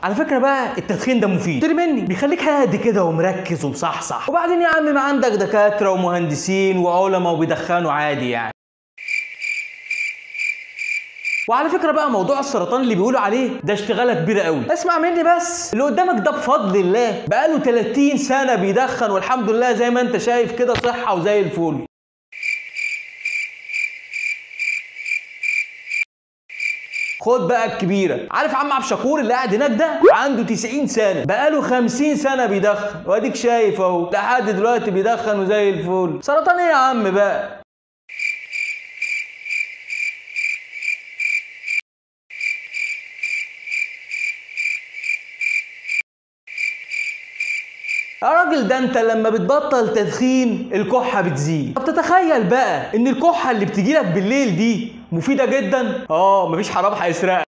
على فكره بقى التدخين ده مفيد تري مني بيخليك هادي كده ومركز ومصحصح وبعدين يا عم ما عندك دكاتره ومهندسين وعلماء وبيدخنوا عادي يعني وعلى فكره بقى موضوع السرطان اللي بيقولوا عليه ده اشتغاله كبيره قوي اسمع مني بس اللي قدامك ده بفضل الله بقاله 30 سنه بيدخن والحمد لله زي ما انت شايف كده صحه وزي الفل خد بقى الكبيرة عارف عم عبد الشكور اللي قاعد هناك ده عنده 90 سنة بقاله 50 سنة بيدخن واديك شايف اهو لحد دلوقتي بيدخن وزي الفل سرطان ايه يا عم بقى يا راجل ده انت لما بتبطل تدخين الكحه بتزيد طب تتخيل بقى ان الكحه اللي بتجيلك بالليل دي مفيده جدا اه مفيش حرام هيسرقك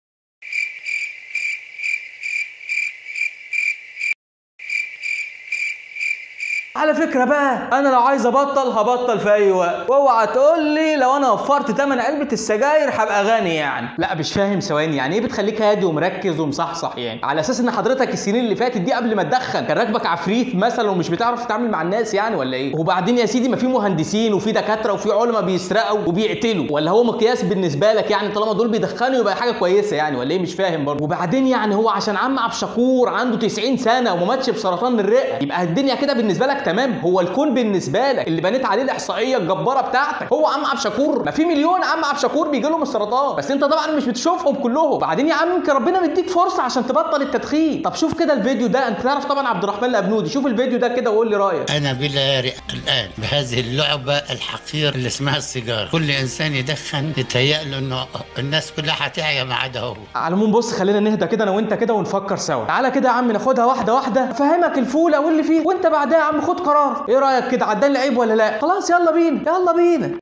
على فكرة بقى أنا لو عايز أبطل هبطل في أي وقت، وأوعى تقول لي لو أنا وفرت تمن علبة السجاير هبقى غني يعني، لا مش فاهم ثواني يعني إيه بتخليك هادي ومركز ومصحصح يعني؟ على أساس إن حضرتك السنين اللي فاتت دي قبل ما تدخن كان راكبك عفريت مثلا ومش بتعرف تتعامل مع الناس يعني ولا إيه؟ وبعدين يا سيدي ما في مهندسين وفي دكاترة وفي علماء بيسرقوا وبيقتلوا، ولا هو مقياس بالنسبة لك يعني طالما دول بيدخنوا يبقى حاجة كويسة يعني ولا إيه مش فاهم برضه؟ وبعدين يعني هو عشان عم عبد الشكور عنده 90 سنة وما ماتش بسرطان الرئة يبقى الدنيا كده بالنسبة لك تمام هو الكون بالنسبه لك اللي بنيت عليه الاحصائيه الجباره بتاعتك هو عم عبد الشكور ما في مليون عم عبد الشكور بيجي لهم السرطان بس انت طبعا مش بتشوفهم كلهم بعدين يا عم يمكن ربنا مديك فرصه عشان تبطل التدخين طب شوف كده الفيديو ده انت تعرف طبعا عبد الرحمن الابنودي شوف الفيديو ده كده وقول لي رايك أنا بلا رئة الآن بهذه اللعبة الحقيرة اللي اسمها السيجارة كل إنسان يدخن يتهيأ له إنه الناس كلها هتعيا ما عدا هو على العموم بص خلينا نهدى كده انا وانت كده ونفكر سوا تعالى كده يا عم ناخدها واحده واحده افهمك الفوله واللي فيه وانت بعدها يا عم خد قرار ايه رايك كده عداني العيب ولا لا خلاص يلا بينا يلا بينا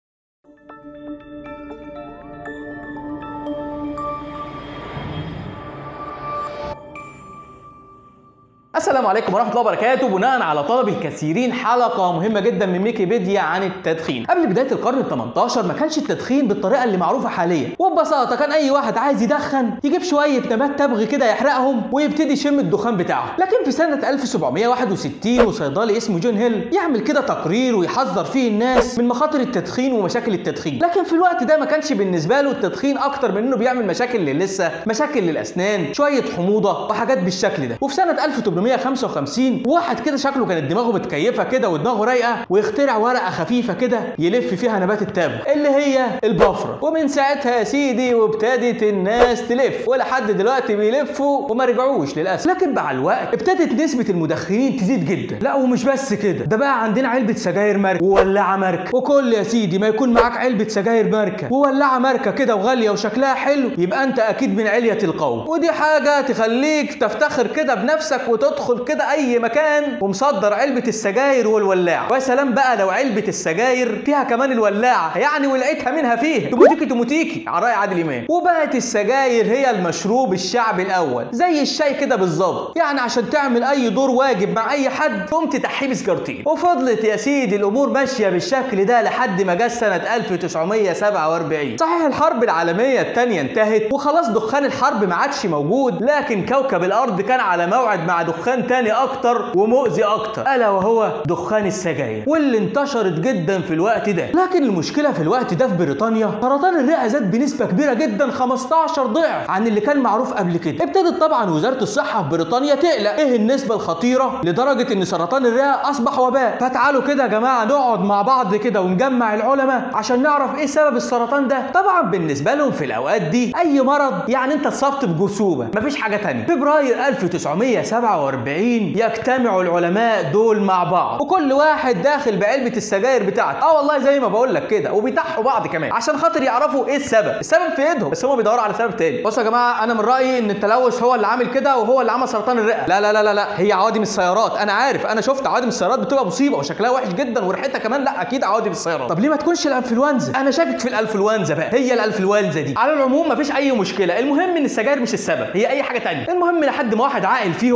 السلام عليكم ورحمه الله وبركاته بناء على طلب الكثيرين حلقه مهمه جدا من ميكيبيديا عن التدخين قبل بدايه القرن ال 18 ما كانش التدخين بالطريقه اللي معروفه حاليا وببساطه كان اي واحد عايز يدخن يجيب شويه نبات تبغ كده يحرقهم ويبتدي يشم الدخان بتاعه لكن في سنه 1761 وصيدلي اسمه جون هيل يعمل كده تقرير ويحذر فيه الناس من مخاطر التدخين ومشاكل التدخين لكن في الوقت ده ما كانش بالنسبه له التدخين اكتر من انه بيعمل مشاكل للثه مشاكل للاسنان شويه حموضه وحاجات بالشكل ده وفي سنه 1855 واحد كده شكله كانت دماغه متكيفه كده ودماغه رايقه ويخترع ورقه خفيفه كده يلف فيها نبات التبغ اللي هي البفره ومن ساعتها يا سيدي وابتدت الناس تلف ولحد دلوقتي بيلفوا وما رجعوش للاسف لكن مع الوقت ابتدت نسبه المدخنين تزيد جدا لا ومش بس كده ده بقى عندنا علبه سجاير ماركه وولاعه ماركه وكل يا سيدي ما يكون معاك علبه سجاير ماركه وولاعه ماركه كده وغاليه وشكلها حلو يبقى انت اكيد من عليه القوم ودي حاجه تخليك تفتخر كده بنفسك وتدخل كده اي مكان ومصدر علبه السجاير والولاعه ويا سلام بقى لو علبه السجاير فيها كمان الولاعه يعني ولعتها منها فيها تموتيكي تموتيكي على راي عادل امام وبقت السجاير هي المشروب الشعبي الاول زي الشاي كده بالظبط يعني عشان تعمل اي دور واجب مع اي حد تقوم تتحيه بسجارتين وفضلت يا سيدي الامور ماشيه بالشكل ده لحد ما جه سنه 1947 صحيح الحرب العالميه الثانيه انتهت وخلاص دخان الحرب ما عادش موجود لكن كوكب الارض كان على موعد مع دخان تاني اكتر ومؤذي اكتر الا وهو دخان السجاير واللي انتشرت جدا في الوقت ده لكن المشكله في الوقت ده في بريطانيا سرطان الرئه زاد بنسبه كبيره جدا 15 ضعف عن اللي كان معروف قبل كده ابتدت طبعا وزاره الصحه في بريطانيا تقلق ايه النسبه الخطيره لدرجه ان سرطان الرئه اصبح وباء فتعالوا كده يا جماعه نقعد مع بعض كده ونجمع العلماء عشان نعرف ايه سبب السرطان ده طبعا بالنسبه لهم في الاوقات دي اي مرض يعني انت اتصبت بجرثومه مفيش حاجه تانية فبراير 1947 يجتمعوا العلماء دول مع بعض وكل واحد داخل بعلبه السجاير بتاعته اه والله زي ما بقول لك كده وبيتحوا بعض كمان عشان خاطر يعرفوا ايه السبب السبب في ايدهم بس هم بيدوروا على سبب تاني بصوا يا جماعه انا من رايي ان التلوث هو اللي عامل كده وهو اللي عمل سرطان الرئه لا لا لا لا, لا. هي عوادم السيارات انا عارف انا شفت عوادم السيارات بتبقى مصيبه وشكلها وحش جدا وريحتها كمان لا اكيد عوادم السيارات طب ليه ما تكونش الانفلونزا انا شاكك في الانفلونزا بقى هي الانفلونزا دي على العموم مفيش اي مشكله المهم ان السجاير مش السبب هي اي حاجه تانية المهم لحد ما واحد عاقل فيهم كده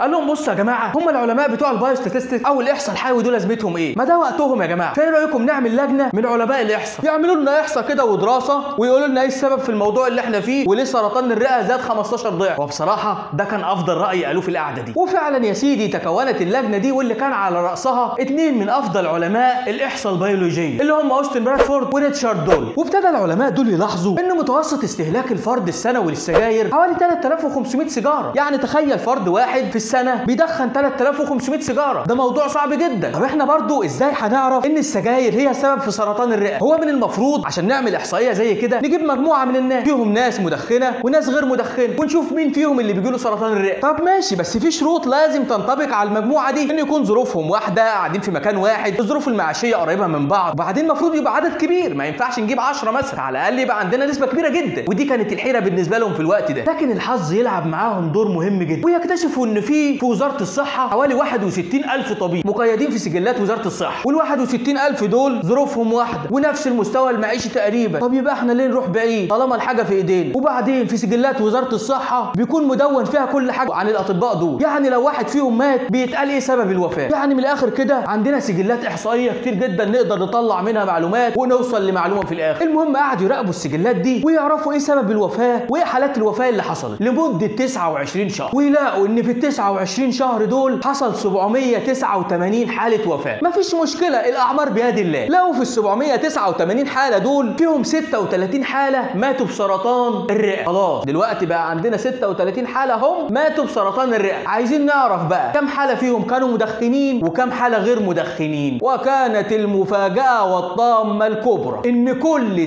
قال لهم بصوا يا جماعه هم العلماء بتوع البايو ستاتستيك او الاحصاء الحيوي دول لازمتهم ايه ما ده وقتهم يا جماعه فايه رايكم نعمل لجنه من علماء الاحصاء يعملوا لنا احصاء كده ودراسه ويقولوا لنا ايه السبب في الموضوع اللي احنا فيه وليه سرطان الرئه زاد 15 ضعف وبصراحه ده كان افضل راي قالوه في القعده دي وفعلا يا سيدي تكونت اللجنه دي واللي كان على راسها اثنين من افضل علماء الاحصاء البيولوجيه اللي هم اوستن برادفورد وريتشارد دول وابتدى العلماء دول يلاحظوا ان متوسط استهلاك الفرد السنوي للسجاير حوالي 3500 سيجاره يعني تخيل فرد واحد في السنه بيدخن 3500 سيجاره ده موضوع صعب جدا طب احنا برضو ازاي هنعرف ان السجاير هي سبب في سرطان الرئه هو من المفروض عشان نعمل احصائيه زي كده نجيب مجموعه من الناس فيهم ناس مدخنه وناس غير مدخنه ونشوف مين فيهم اللي بيجيله سرطان الرئه طب ماشي بس في شروط لازم تنطبق على المجموعه دي ان يكون ظروفهم واحده قاعدين في مكان واحد الظروف المعيشيه قريبه من بعض وبعدين المفروض يبقى عدد كبير ما ينفعش نجيب 10 مثلا على الاقل يبقى عندنا نسبه كبيره جدا ودي كانت الحيره بالنسبه لهم في الوقت ده لكن الحظ يلعب معاهم دور مهم جدا ويكتشفوا ان في في وزاره الصحه حوالي 61000 طبيب مقيدين في سجلات وزاره الصحه وال 61000 دول ظروفهم واحده ونفس المستوى المعيشي تقريبا طب يبقى احنا ليه نروح بعيد طالما الحاجه في ايدينا وبعدين في سجلات وزاره الصحه بيكون مدون فيها كل حاجه عن الاطباء دول يعني لو واحد فيهم مات بيتقال ايه سبب الوفاه يعني من الاخر كده عندنا سجلات احصائيه كتير جدا نقدر نطلع منها معلومات ونوصل لمعلومه في الاخر المهم قعدوا يراقبوا السجلات دي ويعرفوا ايه سبب الوفاه وايه حالات الوفاه اللي حصلت لمده 29 شهر ويلاقوا ان في ال 29 شهر دول حصل 789 حاله وفاه مفيش مشكله الاعمار بيد الله لو في ال 789 حاله دول فيهم 36 حاله ماتوا بسرطان الرئه خلاص دلوقتي بقى عندنا 36 حاله هم ماتوا بسرطان الرئه عايزين نعرف بقى كم حاله فيهم كانوا مدخنين وكم حاله غير مدخنين وكانت المفاجاه والطامه الكبرى ان كل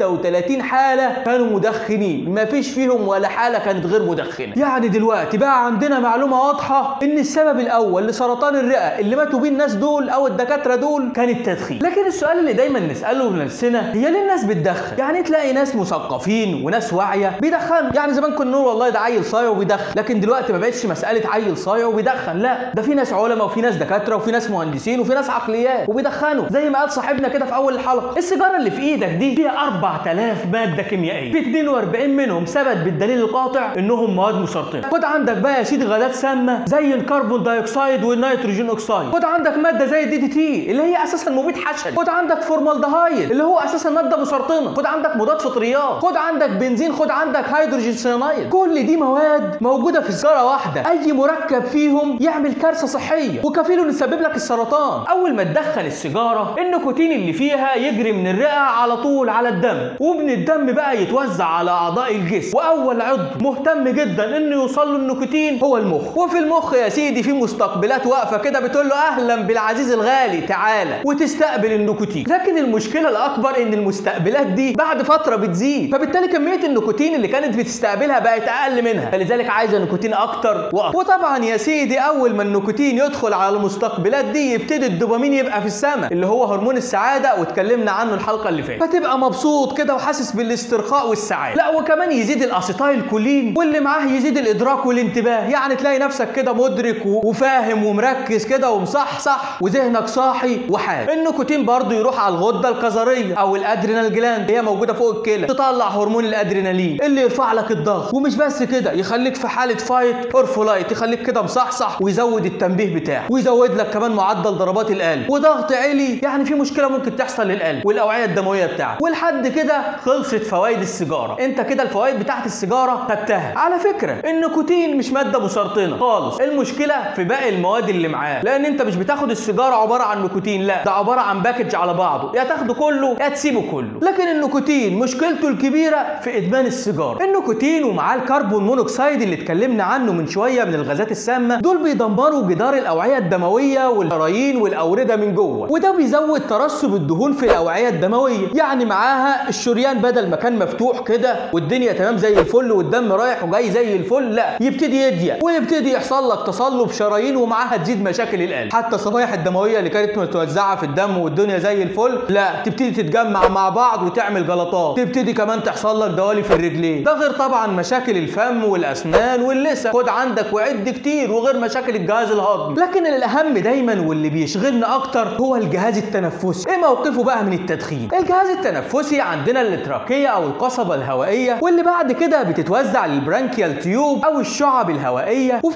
36 حاله كانوا مدخنين مفيش فيهم ولا حاله كانت غير مدخنه يعني دلوقتي بقى عندنا معلومه واضحه ان السبب الاول لسرطان الرئه اللي ماتوا بيه الناس دول او الدكاتره دول كان التدخين لكن السؤال اللي دايما نساله لنفسنا هي ليه الناس بتدخن يعني تلاقي ناس مثقفين وناس واعيه بيدخنوا يعني زمان كنا نقول والله ده عيل صايع وبيدخن لكن دلوقتي ما بقتش مساله عيل صايع وبيدخن لا ده في ناس علماء وفي ناس دكاتره وفي ناس مهندسين وفي ناس عقليات وبيدخنوا زي ما قال صاحبنا كده في اول الحلقه السيجاره اللي في ايدك دي فيها 4000 ماده كيميائيه في 42 منهم ثبت بالدليل القاطع انهم مواد مسرطنه خد عندك بقى يا سيدي غازات سامه زي الكربون دايوكسيد والنيتروجين اوكسيد خد عندك ماده زي الدي دي تي اللي هي اساسا مبيد حشري خد عندك فورمالدهايد اللي هو اساسا ماده مسرطنه خد عندك مضاد فطريات خد عندك بنزين خد عندك هيدروجين سيانايد كل دي مواد موجوده في سيجاره واحده اي مركب فيهم يعمل كارثه صحيه وكفيل انه يسبب لك السرطان اول ما تدخن السيجاره النيكوتين اللي فيها يجري من الرئه على طول على الدم ومن الدم بقى يتوزع على اعضاء الجسم واول عضو مهتم جدا انه يوصل له النيكوتين هو المخ وفي المخ يا سيدي في مستقبلات واقفه كده بتقول له اهلا بالعزيز الغالي تعالى وتستقبل النيكوتين لكن المشكله الاكبر ان المستقبلات دي بعد فتره بتزيد فبالتالي كميه النيكوتين اللي كانت بتستقبلها بقت اقل منها فلذلك عايزه نيكوتين اكتر واكتر وطبعا يا سيدي اول ما النيكوتين يدخل على المستقبلات دي يبتدي الدوبامين يبقى في السماء اللي هو هرمون السعاده واتكلمنا عنه الحلقه اللي فاتت فتبقى مبسوط كده وحاسس بالاسترخاء والسعاده لا وكمان يزيد الاسيتايل كولين واللي معاه يزيد الادراك والانتباه يعني تلاقي نفسك كده مدرك و- وفاهم ومركز كده ومصحصح وذهنك صاحي وحاد النيكوتين برضه يروح على الغده الكظريه او الادرينال جلاند هي موجوده فوق الكلى تطلع هرمون الادرينالين اللي يرفع لك الضغط ومش بس كده يخليك في حاله فايت اور فلايت يخليك كده مصحصح ويزود التنبيه بتاعك ويزود لك كمان معدل ضربات القلب وضغط عالي يعني في مشكله ممكن تحصل للقلب والاوعيه الدمويه بتاعك ولحد كده خلصت فوائد السيجاره انت كده الفوائد بتاعت السيجاره خدتها على فكره النيكوتين مش ماده مسرطنه خالص المشكله في باقي المواد اللي معاه لان انت مش بتاخد السيجاره عباره عن نيكوتين لا ده عباره عن باكج على بعضه يا تاخده كله يا تسيبه كله لكن النيكوتين مشكلته الكبيره في ادمان السيجاره النيكوتين ومعاه الكربون مونوكسيد اللي اتكلمنا عنه من شويه من الغازات السامه دول بيدمروا جدار الاوعيه الدمويه والشرايين والاورده من جوه وده بيزود ترسب الدهون في الاوعيه الدمويه يعني معاها الشريان بدل ما كان مفتوح كده والدنيا تمام زي الفل والدم رايح وجاي زي الفل لا يبتدي يضيق ويبتدي يحصل لك تصلب شرايين ومعاها تزيد مشاكل القلب حتى الصفائح الدمويه اللي كانت متوزعه في الدم والدنيا زي الفل لا تبتدي تتجمع مع بعض وتعمل جلطات تبتدي كمان تحصل لك دوالي في الرجلين ده غير طبعا مشاكل الفم والاسنان واللسان خد عندك وعد كتير وغير مشاكل الجهاز الهضمي لكن الاهم دايما واللي بيشغلنا اكتر هو الجهاز التنفسي ايه موقفه بقى من التدخين الجهاز التنفسي عندنا التراكيه او القصبه الهوائيه واللي بعد كده بتتوزع للبرانكيال تيوب او الشعب الهوائيه وفي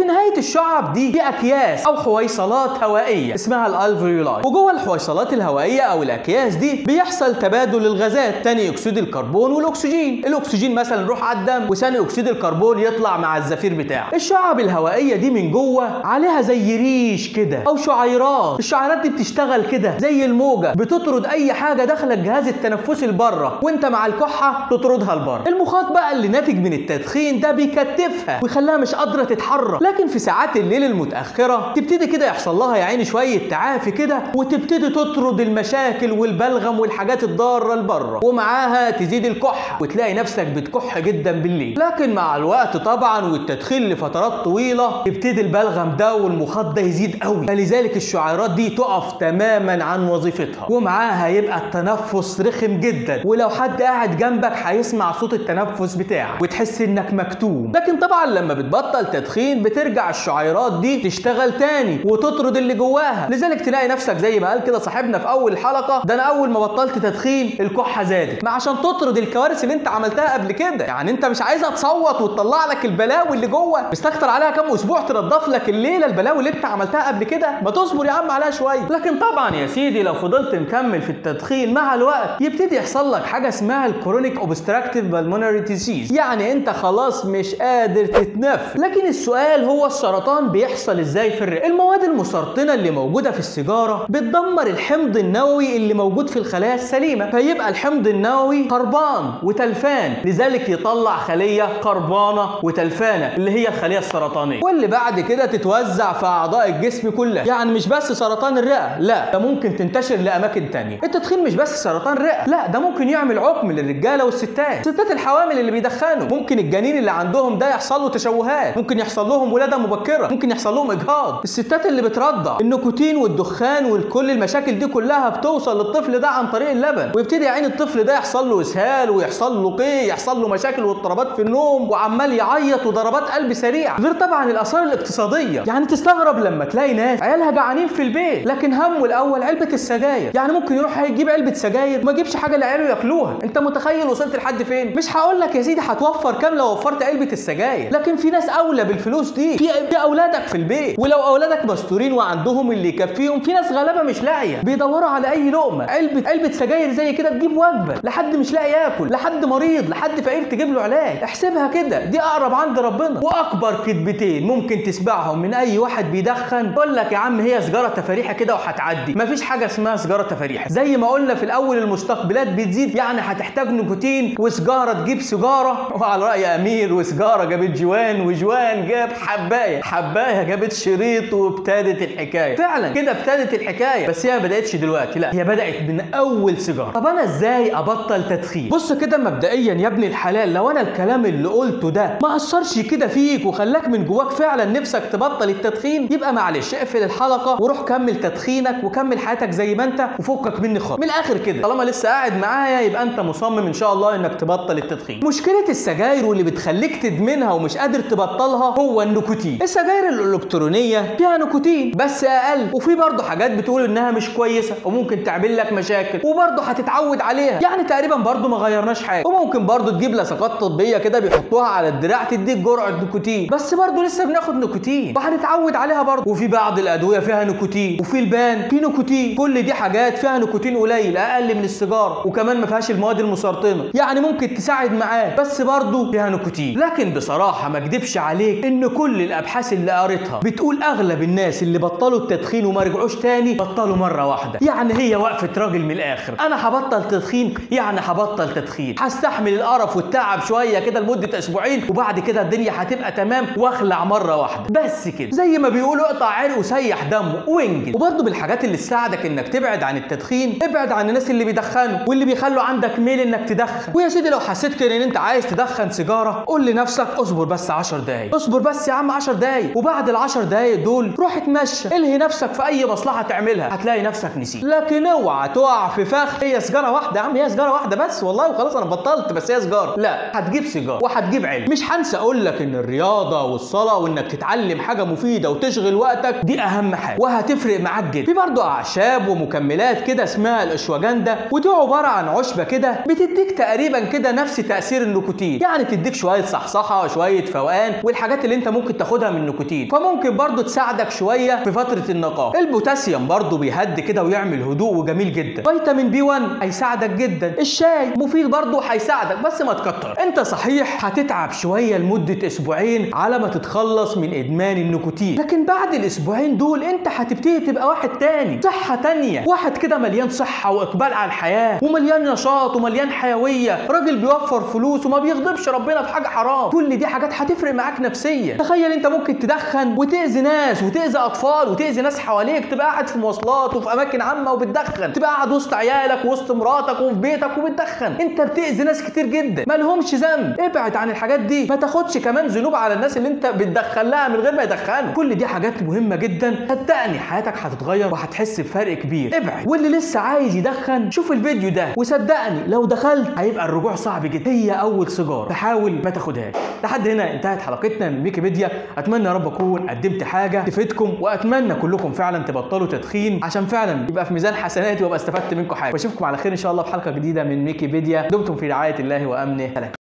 وفي نهايه الشعب دي في اكياس او حويصلات هوائيه اسمها الالفيولاي وجوه الحويصلات الهوائيه او الاكياس دي بيحصل تبادل الغازات ثاني اكسيد الكربون والاكسجين الاكسجين مثلا يروح على الدم وثاني اكسيد الكربون يطلع مع الزفير بتاعه الشعب الهوائيه دي من جوه عليها زي ريش كده او شعيرات الشعيرات دي بتشتغل كده زي الموجه بتطرد اي حاجه داخله الجهاز التنفسي لبره وانت مع الكحه تطردها لبره المخاط بقى اللي ناتج من التدخين ده بيكتفها ويخليها مش قادره تتحرك لكن في ساعات الليل المتاخره تبتدي كده يحصل لها يا عيني شويه تعافي كده وتبتدي تطرد المشاكل والبلغم والحاجات الضاره لبره ومعاها تزيد الكحه وتلاقي نفسك بتكح جدا بالليل لكن مع الوقت طبعا والتدخين لفترات طويله يبتدي البلغم ده والمخاط ده يزيد قوي فلذلك الشعيرات دي تقف تماما عن وظيفتها ومعاها يبقى التنفس رخم جدا ولو حد قاعد جنبك هيسمع صوت التنفس بتاعك وتحس انك مكتوم لكن طبعا لما بتبطل تدخين بترجع الشعيرات دي تشتغل تاني وتطرد اللي جواها لذلك تلاقي نفسك زي ما قال كده صاحبنا في اول الحلقه ده انا اول ما بطلت تدخين الكحه زادت ما عشان تطرد الكوارث اللي انت عملتها قبل كده يعني انت مش عايزها تصوت وتطلع لك البلاوي اللي جوه مستكتر عليها كام اسبوع تنضف لك الليله البلاوي اللي انت عملتها قبل كده ما تصبر يا عم عليها شويه لكن طبعا يا سيدي لو فضلت مكمل في التدخين مع الوقت يبتدي يحصل لك حاجه اسمها الكرونيك اوبستراكتيف بالمونري ديزيز يعني انت خلاص مش قادر تتنفس لكن السؤال هو السرطان بيحصل ازاي في الرئه المواد المسرطنه اللي موجوده في السيجاره بتدمر الحمض النووي اللي موجود في الخلايا السليمه فيبقى الحمض النووي خربان وتلفان لذلك يطلع خليه خربانه وتلفانه اللي هي الخليه السرطانيه واللي بعد كده تتوزع في اعضاء الجسم كلها يعني مش بس سرطان الرئه لا ده ممكن تنتشر لاماكن تانية التدخين مش بس سرطان رئه لا ده ممكن يعمل عقم للرجاله والستات ستات الحوامل اللي بيدخنوا ممكن الجنين اللي عندهم ده يحصل له تشوهات ممكن يحصل لهم ولاده مبكره ممكن يحصل لهم اجهاض الستات اللي بترضع النيكوتين والدخان وكل المشاكل دي كلها بتوصل للطفل ده عن طريق اللبن ويبتدي عين الطفل ده يحصل له اسهال ويحصل له قيء يحصل له مشاكل واضطرابات في النوم وعمال يعيط وضربات قلب سريعه غير طبعا الاثار الاقتصاديه يعني تستغرب لما تلاقي ناس عيالها جعانين في البيت لكن همه الاول علبه السجاير يعني ممكن يروح يجيب علبه سجاير وما يجيبش حاجه لعياله ياكلوها انت متخيل وصلت لحد فين مش هقول لك يا سيدي هتوفر كام لو وفرت علبه السجاير لكن في ناس اولى بالفلوس دي في, في اولادك في البيت ولو اولادك مستورين وعندهم اللي يكفيهم في ناس غلابه مش لاقيه بيدوروا على اي لقمه علبه علبه سجاير زي كده تجيب وجبه لحد مش لاقي ياكل لحد مريض لحد فقير تجيب له علاج احسبها كده دي اقرب عند ربنا واكبر كذبتين ممكن تسمعهم من اي واحد بيدخن يقول لك يا عم هي سجاره تفاريحه كده وهتعدي مفيش حاجه اسمها سجاره تفاريحه زي ما قلنا في الاول المستقبلات بتزيد يعني هتحتاج نيكوتين وسجاره تجيب سجاره وعلى راي امير وسجاره جابت جوان وجوان جاب حبايه حبايه جابت شريط وابتدت الحكايه فعلا كده ابتدت الحكايه بس هي ما بداتش دلوقتي لا هي بدات من اول سيجاره طب انا ازاي ابطل تدخين بص كده مبدئيا يا ابن الحلال لو انا الكلام اللي قلته ده ما اثرش كده فيك وخلاك من جواك فعلا نفسك تبطل التدخين يبقى معلش اقفل الحلقه وروح كمل تدخينك وكمل حياتك زي ما انت وفكك مني خالص من الاخر كده طالما لسه قاعد معايا يبقى انت مصمم ان شاء الله انك تبطل التدخين مشكله السجاير واللي بتخليك تدمنها ومش قادر تبطلها هو النيكوتين السجاير الالكترونيه فيها نيكوتين بس اقل وفي برضه حاجات بتقول انها مش كويسه وممكن تعمل لك مشاكل وبرضه هتتعود عليها يعني تقريبا برضه ما غيرناش حاجه وممكن برضه تجيب لصقات طبيه كده بيحطوها على الدراع تديك جرعه نيكوتين بس برضه لسه بناخد نيكوتين وهنتعود عليها برضه وفي بعض الادويه فيها نيكوتين وفي البان في نيكوتين كل دي حاجات فيها نيكوتين قليل اقل من السيجاره وكمان ما فيهاش المواد المسرطنه يعني ممكن تساعد معاه بس برضه فيها نيكوتين لكن بصراحه ما اكدبش عليك ان كل الابحاث اللي قريتها بتقول اغلب الناس اللي بطلوا التدخين وما رجعوش تاني بطلوا مره واحده يعني هي وقفه راجل من الاخر انا هبطل تدخين يعني هبطل تدخين هستحمل القرف والتعب شويه كده لمده اسبوعين وبعد كده الدنيا هتبقى تمام واخلع مره واحده بس كده زي ما بيقولوا اقطع عرق وسيح دمه وانجز وبرضه بالحاجات اللي تساعدك انك تبعد عن التدخين ابعد عن الناس اللي بيدخنوا واللي بيخلوا عندك ميل انك تدخن ويا سيدي لو حسيت كده ان انت عايز تدخن سيجاره قول لنفسك اصبر بس 10 دقايق اصبر بس يا عم 10 دقايق وبعد ال 10 دقايق دول روح اتمشى الهي نفسك في اي مصلحه تعملها هتلاقي نفسك نسيت لكن اوعى تقع في فخ هي سيجاره واحده يا عم هي سيجاره واحده بس والله وخلاص انا بطلت بس هي سيجاره لا هتجيب سيجاره وهتجيب علم مش هنسى اقول لك ان الرياضه والصلاه وانك تتعلم حاجه مفيده وتشغل وقتك دي اهم حاجه وهتفرق معاك جدا في برضه اعشاب ومكملات كده اسمها الاشواجندا ودي عباره عن عشبه كده بتديك تقريبا كده نفس تاثير النيكوتين يعني تديك شويه صحصحه شويه فوقان والحاجات اللي انت ممكن ممكن تاخدها من النيكوتين فممكن برضو تساعدك شويه في فتره النقاهه البوتاسيوم برضو بيهدي كده ويعمل هدوء وجميل جدا فيتامين بي 1 هيساعدك جدا الشاي مفيد برضو هيساعدك بس ما تكتر انت صحيح هتتعب شويه لمده اسبوعين على ما تتخلص من ادمان النيكوتين لكن بعد الاسبوعين دول انت هتبتدي تبقى واحد تاني صحه تانيه واحد كده مليان صحه واقبال على الحياه ومليان نشاط ومليان حيويه راجل بيوفر فلوس وما بيغضبش ربنا في حاجه حرام كل دي حاجات هتفرق معاك نفسيا تخيل انت ممكن تدخن وتاذي ناس وتاذي اطفال وتاذي ناس حواليك تبقى قاعد في مواصلات وفي اماكن عامه وبتدخن تبقى قاعد وسط عيالك وسط مراتك وفي بيتك وبتدخن انت بتاذي ناس كتير جدا ما لهمش ذنب ابعد عن الحاجات دي ما تاخدش كمان ذنوب على الناس اللي انت بتدخن لها من غير ما يدخنوا كل دي حاجات مهمه جدا صدقني حياتك هتتغير وهتحس بفرق كبير ابعد واللي لسه عايز يدخن شوف الفيديو ده وصدقني لو دخلت هيبقى الرجوع صعب جدا هي اول سيجاره فحاول ما تاخدهاش لحد هنا انتهت حلقتنا من ويكيبيديا اتمنى يا رب اكون قدمت حاجه تفيدكم واتمنى كلكم فعلا تبطلوا تدخين عشان فعلا يبقى في ميزان حسناتي وابقى استفدت منكم حاجه واشوفكم على خير ان شاء الله في حلقه جديده من ويكيبيديا دمتم في رعايه الله وامنه سلام